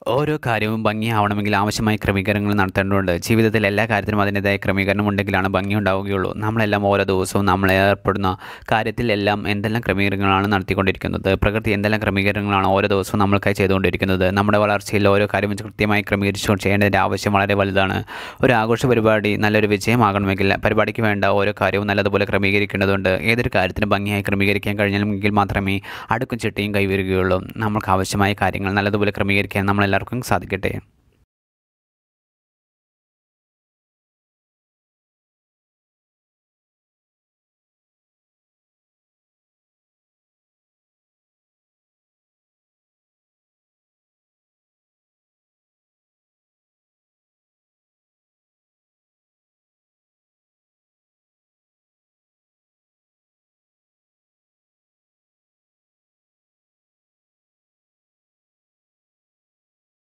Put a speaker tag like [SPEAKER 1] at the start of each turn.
[SPEAKER 1] ഓരോ കാര്യവും ഭംഗിയാവണമെങ്കിൽ ആവശ്യമായ ക്രമീകരണങ്ങൾ നടത്തേണ്ടതുണ്ട് ജീവിതത്തിൽ എല്ലാ കാര്യത്തിനും അതിൻ്റെതായ ക്രമീകരണം ഉണ്ടെങ്കിലാണ് ഭംഗി ഉണ്ടാവുകയുള്ളൂ നമ്മളെല്ലാം ഓരോ ദിവസവും നമ്മൾ ഏർപ്പെടുന്ന കാര്യത്തിലെല്ലാം എന്തെല്ലാം ക്രമീകരണങ്ങളാണ് നടത്തിക്കൊണ്ടിരിക്കുന്നത് പ്രകൃതി എന്തെല്ലാം ക്രമീകരണങ്ങളാണ് ഓരോ ദിവസവും നമ്മൾക്കായി ചെയ്തുകൊണ്ടിരിക്കുന്നത് നമ്മുടെ വളർച്ചയിൽ ഓരോ കാര്യവും കൃത്യമായി ക്രമീകരിച്ചു ചെയ്യേണ്ടതിൻ്റെ ആവശ്യം വളരെ വലുതാണ് ഒരു ആഘോഷ പരിപാടി നല്ലൊരു വിജയമാകണമെങ്കിൽ പരിപാടിക്ക് വേണ്ട ഓരോ കാര്യവും നല്ലതുപോലെ ക്രമീകരിക്കേണ്ടതുണ്ട് ഏതൊരു കാര്യത്തിനും ഭംഗിയായി ക്രമീകരിക്കാൻ കഴിഞ്ഞെങ്കിൽ മാത്രമേ അടുക്കും ചിട്ടയും കൈവരികയുള്ളൂ നമ്മൾക്ക് ആവശ്യമായ കാര്യങ്ങൾ നല്ലതുപോലെ ക്രമീകരിക്കാൻ നമ്മളെല്ലാവർക്കും സാധിക്കട്ടെ